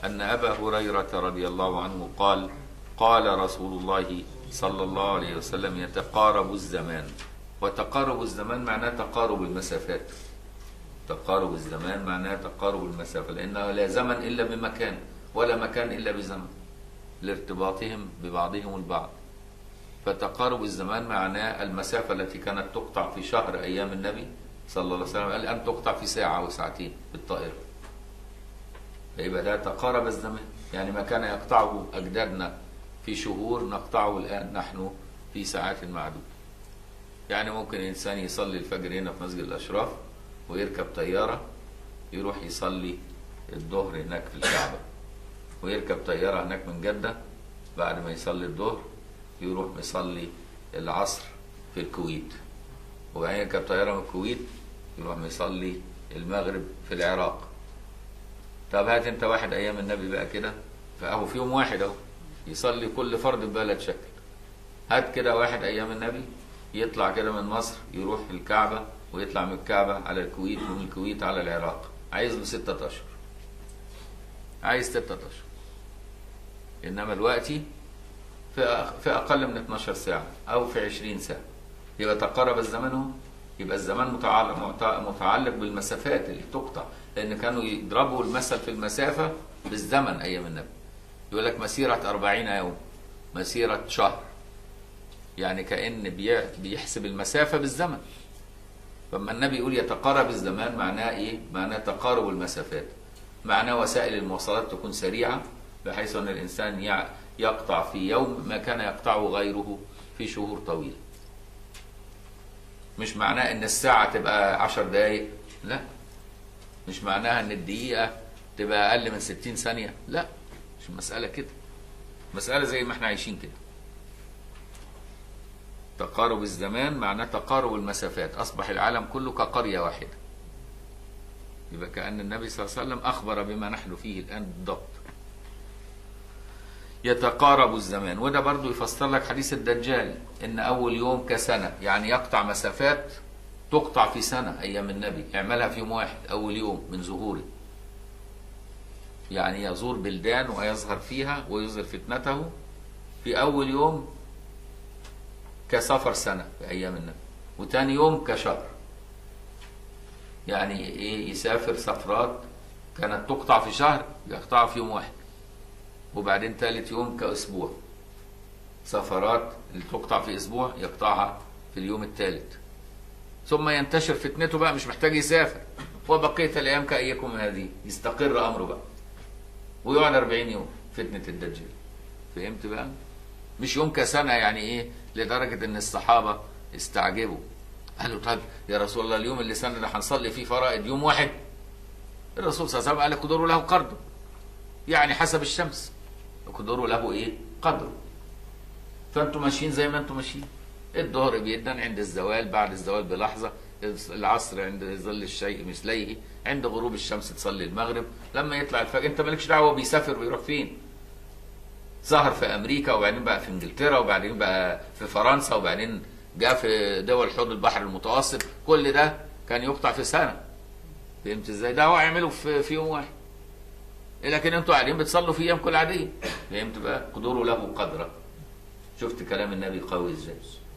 أن أبا هريرة رضي الله عنه قال قال رسول الله صلى الله عليه وسلم يتقارب الزمان وتقارب الزمان معناه تقارب المسافات تقارب الزمان معناه تقارب المسافة لأنه لا زمن إلا بمكان ولا مكان إلا بزمن لارتباطهم ببعضهم البعض فتقارب الزمان معناه المسافة التي كانت تقطع في شهر أيام النبي صلى الله عليه وسلم الآن تقطع في ساعة وساعتين بالطائرة فيبقى ده تقارب الزمان يعني ما كان يقطعه أجدادنا في شهور نقطعه الآن نحن في ساعات معدودة يعني ممكن إنسان يصلي الفجر هنا في مسجد الأشراف ويركب طيارة يروح يصلي الظهر هناك في الكعبة ويركب طيارة هناك من جدة بعد ما يصلي الظهر يروح يصلي العصر في الكويت وبعدين يركب طيارة من الكويت يروح يصلي المغرب في العراق طب هات انت واحد ايام النبي بقى كده فاهو في يوم واحد اهو يصلي كل فرد ببلد شكل هات كده واحد ايام النبي يطلع كده من مصر يروح الكعبة ويطلع من الكعبة على الكويت ومن الكويت على العراق عايز له ستة أشهر عايز ستة أشهر إنما دلوقتي في في أقل من 12 ساعة أو في 20 ساعة يبقى تقارب الزمن اهو يبقى الزمان متعلق متعلق بالمسافات اللي تقطع لأن كانوا يضربوا المثل في المسافة بالزمن أيام النبي يقول لك مسيرة 40 يوم مسيرة شهر يعني كأن بي- بيحسب المسافة بالزمن فلما النبي يقول يتقارب الزمان معناه ايه؟ معناه تقارب المسافات معناه وسائل المواصلات تكون سريعة بحيث أن الإنسان يع- يقطع في يوم ما كان يقطعه غيره في شهور طويلة مش معناه ان الساعة تبقى عشر دقايق لا مش معناها ان الدقيقة تبقى اقل من ستين ثانية لا مش مسألة كده مسألة زي ما احنا عايشين كده تقارب الزمان معناه تقارب المسافات اصبح العالم كله كقرية واحدة يبقى كأن النبي صلى الله عليه وسلم اخبر بما نحن فيه الان بالضبط يتقارب الزمان وده برضو يفسر لك حديث الدجال ان اول يوم كسنة يعني يقطع مسافات تقطع في سنة ايام النبي اعملها في يوم واحد اول يوم من ظهوره يعني يزور بلدان ويظهر فيها ويظهر فتنته في اول يوم كسفر سنة في ايام النبي وتاني يوم كشهر يعني ايه يسافر سفرات كانت تقطع في شهر يقطعها في يوم واحد وبعدين ثالث يوم كأسبوع سفرات اللي تقطع في أسبوع يقطعها في اليوم الثالث ثم ينتشر فتنته بقى مش محتاج يسافر وبقية الأيام كأيكم هذه يستقر أمره بقى ويقعد 40 يوم فتنة الدجال فهمت بقى مش يوم كسنة يعني إيه لدرجة إن الصحابة استعجبوا قالوا طب يا رسول الله اليوم اللي سنة ده هنصلي فيه فرائض يوم واحد الرسول صلى الله عليه وسلم قال قدروا له قرضه يعني حسب الشمس قدروا له ايه قدره فانتم ماشيين زي ما انتم ماشيين الظهر بيدن عند الزوال بعد الزوال بلحظه العصر عند ظل الشيء مثليه عند غروب الشمس تصلي المغرب لما يطلع الفجر انت مالكش دعوه بيسافر ويروح فين ظهر في امريكا وبعدين بقى في انجلترا وبعدين بقى في فرنسا وبعدين جاء في دول حوض البحر المتوسط كل ده كان يقطع في سنه فهمت ازاي ده هو يعمله في, في يوم واحد لكن انتوا قاعدين بتصلوا في ايام كل عاديه فهمت بقى قدروا له قدره شفت كلام النبي قوي ازاي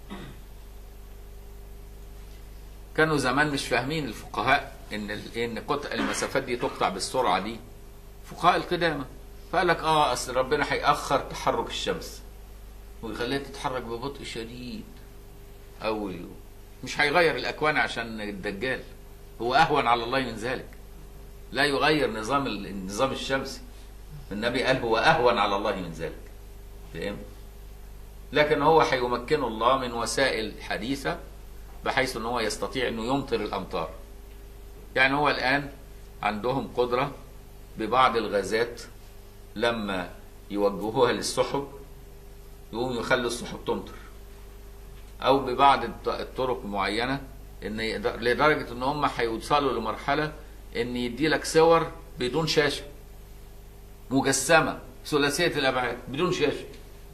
كانوا زمان مش فاهمين الفقهاء ان ال- ان قطع المسافات دي تقطع بالسرعه دي فقهاء القدامى فقال لك اه اصل ربنا هيأخر تحرك الشمس ويخليها تتحرك ببطء شديد اول يوم مش هيغير الاكوان عشان الدجال هو اهون على الله من ذلك لا يغير نظام ال- النظام الشمسي النبي قال هو اهون على الله من ذلك فاهم لكن هو هيمكنه الله من وسائل حديثه بحيث ان هو يستطيع انه يمطر الامطار يعني هو الان عندهم قدره ببعض الغازات لما يوجهوها للسحب يقوم يخلوا السحب تمطر او ببعض الط- الطرق معينه ان يقدر- لدرجه ان هم هيوصلوا لمرحله ان يدي لك صور بدون شاشه مجسمه ثلاثيه الابعاد بدون شاشه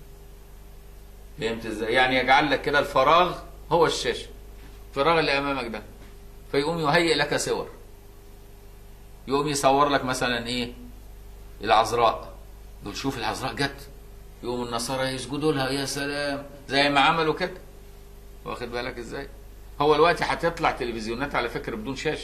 فهمت ازاي يعني يجعل لك كده الفراغ هو الشاشه الفراغ اللي امامك ده فيقوم يهيئ لك صور يقوم يصور لك مثلا ايه العذراء دول شوف العذراء جت يقوم النصارى يسجدوا لها يا سلام زي ما عملوا كده واخد بالك ازاي هو الوقت هتطلع تلفزيونات على فكره بدون شاشه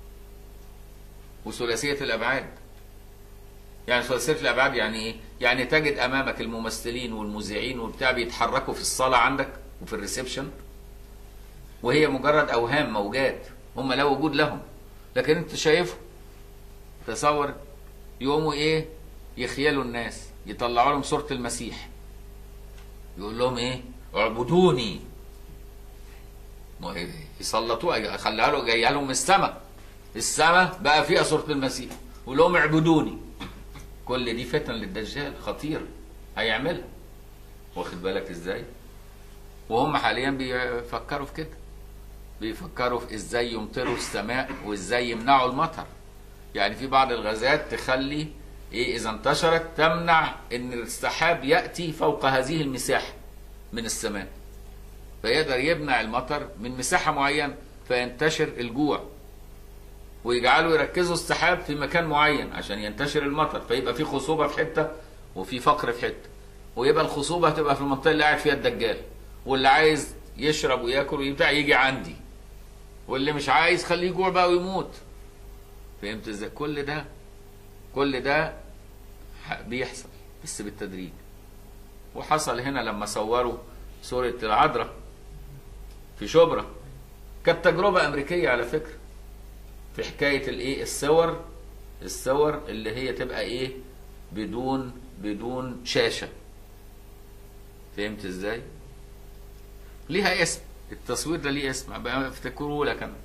وثلاثيه الابعاد يعني ثلاثيه الابعاد يعني ايه يعني تجد امامك الممثلين والمذيعين وبتاع بيتحركوا في الصاله عندك وفي الريسبشن وهي مجرد اوهام موجات هم لا وجود لهم لكن انت شايفه تصور يقوموا ايه يخيلوا الناس يطلعوا لهم صورة المسيح يقول لهم ايه اعبدوني ما هي- يسلطوها خليها له جايه لهم من السماء السماء بقى فيها صورة المسيح يقول لهم اعبدوني كل دي فتن للدجال خطير هيعملها واخد بالك ازاي وهم حاليا بيفكروا في كده بيفكروا في ازاي يمطروا السماء وازاي يمنعوا المطر يعني في بعض الغازات تخلي ايه اذا انتشرت تمنع ان السحاب ياتي فوق هذه المساحه من السماء فيقدر يمنع المطر من مساحه معينه فينتشر الجوع ويجعلوا يركزوا السحاب في مكان معين عشان ينتشر المطر فيبقى في خصوبه في حته وفي فقر في حته ويبقى الخصوبه هتبقى في المنطقه اللي قاعد فيها الدجال واللي عايز يشرب وياكل ويبتاع يجي عندي واللي مش عايز خليه يجوع بقى ويموت فهمت ازاي كل ده كل ده ح- بيحصل بس بالتدريج وحصل هنا لما صوروا صورة العذراء في شبرا كانت تجربة أمريكية على فكرة في حكاية الإيه الصور الصور اللي هي تبقى إيه بدون بدون شاشة فهمت إزاي؟ ليها اسم التصوير ده ليه اسم بقى افتكروه لك أنا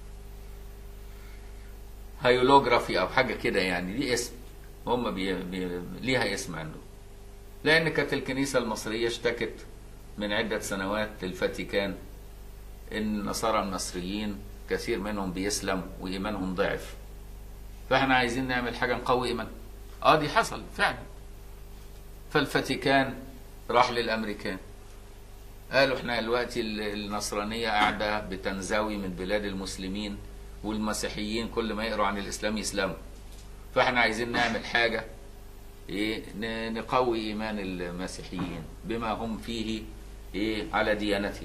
هيولوجرافي او حاجه كده يعني ليه اسم هم بي... بي... ليها اسم عندهم لان كانت الكنيسه المصريه اشتكت من عده سنوات للفاتيكان ان النصارى المصريين كثير منهم بيسلم وايمانهم ضعف فاحنا عايزين نعمل حاجه نقوي ايمان اه دي حصل فعلا فالفاتيكان راح للامريكان قالوا احنا دلوقتي ال- النصرانيه قاعده بتنزوي من بلاد المسلمين والمسيحيين كل ما يقروا عن الاسلام يسلموا فاحنا عايزين نعمل حاجه ايه ن- نقوي ايمان المسيحيين بما هم فيه ايه على ديانتهم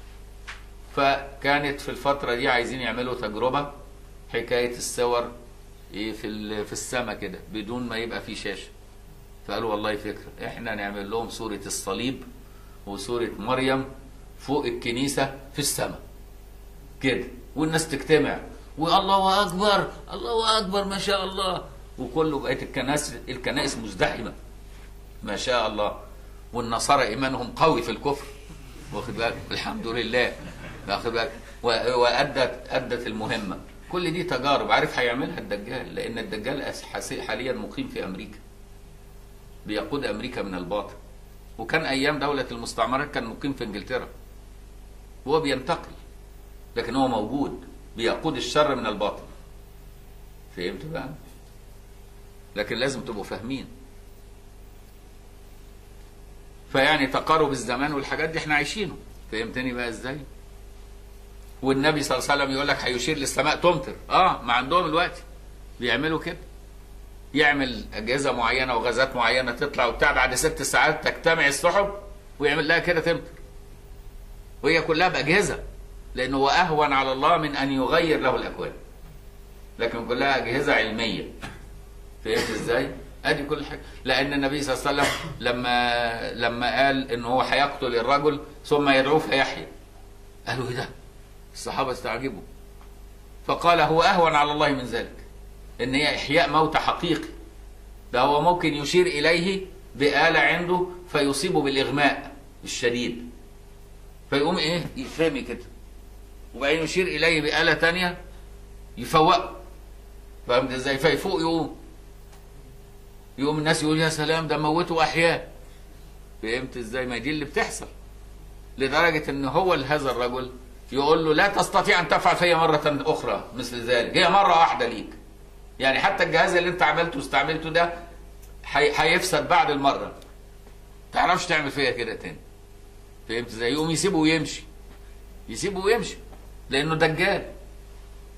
فكانت في الفتره دي عايزين يعملوا تجربه حكايه الصور ايه في ال- في السماء كده بدون ما يبقى في شاشه فقالوا والله فكره احنا نعمل لهم صوره الصليب وصوره مريم فوق الكنيسه في السماء كده والناس تجتمع والله اكبر الله اكبر ما شاء الله وكله بقت الكنائس الكنائس مزدحمه ما شاء الله والنصارى ايمانهم قوي في الكفر واخد بالك الحمد لله واخد بالك و- وادت ادت المهمه كل دي تجارب عارف هيعملها الدجال لان الدجال أس- حسي- حاليا مقيم في امريكا بيقود امريكا من الباطن وكان ايام دوله المستعمرات كان مقيم في انجلترا هو بينتقل لكن هو موجود بيقود الشر من الباطن فهمت بقى لكن لازم تبقوا فاهمين فيعني تقارب الزمان والحاجات دي احنا عايشينه فهمتني بقى ازاي والنبي صلى الله عليه وسلم يقول لك هيشير للسماء تمطر اه ما عندهم الوقت بيعملوا كده يعمل اجهزه معينه وغازات معينه تطلع وبتاع بعد ست ساعات تجتمع السحب ويعمل لها كده تمطر وهي كلها باجهزه لانه هو اهون على الله من ان يغير له الاكوان لكن كلها اجهزه علميه فهمت ازاي؟ ادي كل حاجه لان النبي صلى الله عليه وسلم لما لما قال ان هو هيقتل الرجل ثم يدعوه فيحيى قالوا ايه ده؟ الصحابه استعجبوا فقال هو اهون على الله من ذلك ان هي احياء موت حقيقي ده هو ممكن يشير اليه بآلة عنده فيصيبه بالاغماء الشديد فيقوم ايه يفهمي كده وبعدين يشير اليه بآلة تانية يفوقه فهمت ازاي فيفوق يقوم يقوم الناس يقول يا سلام ده موته احياء فهمت ازاي ما دي اللي بتحصل لدرجة ان هو هذا الرجل يقول له لا تستطيع ان تفعل فيا مرة اخرى مثل ذلك هي مرة واحدة ليك يعني حتى الجهاز اللي انت عملته واستعملته ده هي- هيفسد بعد المرة تعرفش تعمل فيا كده تاني فهمت ازاي يقوم يسيبه ويمشي يسيبه ويمشي لانه دجال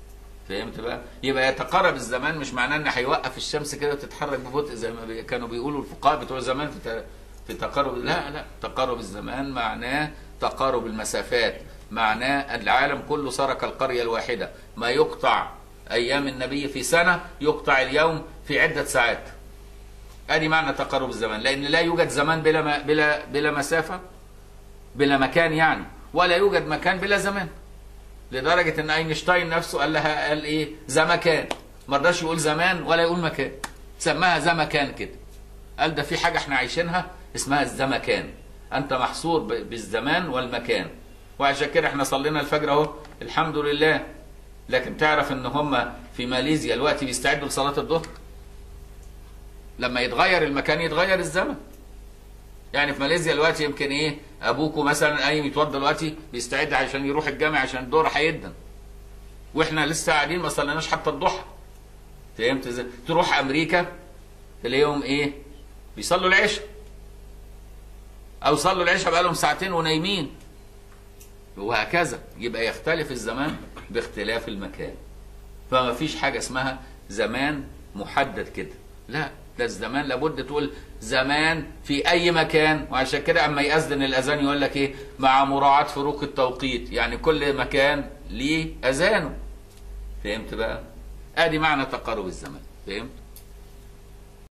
فهمت بقى يبقى يتقارب الزمان مش معناه ان هيوقف الشمس كده وتتحرك ببطء زي ما بي- كانوا بيقولوا الفقهاء بتوع زمان في ت- في تقارب لا لا تقارب الزمان معناه تقارب المسافات معناه العالم كله صار كالقرية الواحدة ما يقطع أيام النبي في سنة يقطع اليوم في عدة ساعات ادي معنى تقارب الزمان لان لا يوجد زمان بلا ما بلا بلا مسافه بلا مكان يعني ولا يوجد مكان بلا زمان لدرجه ان اينشتاين نفسه قال لها قال ايه زمكان ما رضاش يقول زمان ولا يقول مكان سماها زمكان كده قال ده في حاجه احنا عايشينها اسمها الزمكان انت محصور ب- بالزمان والمكان وعشان كده احنا صلينا الفجر اهو الحمد لله لكن تعرف ان هم في ماليزيا دلوقتي بيستعدوا لصلاه الظهر لما يتغير المكان يتغير الزمن يعني في ماليزيا دلوقتي يمكن ايه ابوكوا مثلا قايم يتوضى دلوقتي بيستعد عشان يروح الجامع عشان الظهر هيدن واحنا لسه قاعدين ما صليناش حتى الضحى فهمت ازاي تروح امريكا تلاقيهم ايه بيصلوا العشاء او صلوا العشاء بقالهم ساعتين ونايمين وهكذا يبقى يختلف الزمان باختلاف المكان فما فيش حاجة اسمها زمان محدد كده لا ده الزمان لابد تقول زمان في أي مكان وعشان كده أما يأذن الأذان يقول لك إيه مع مراعاة فروق التوقيت يعني كل مكان ليه أذانه فهمت بقى؟ آدي معنى تقارب الزمان فهمت؟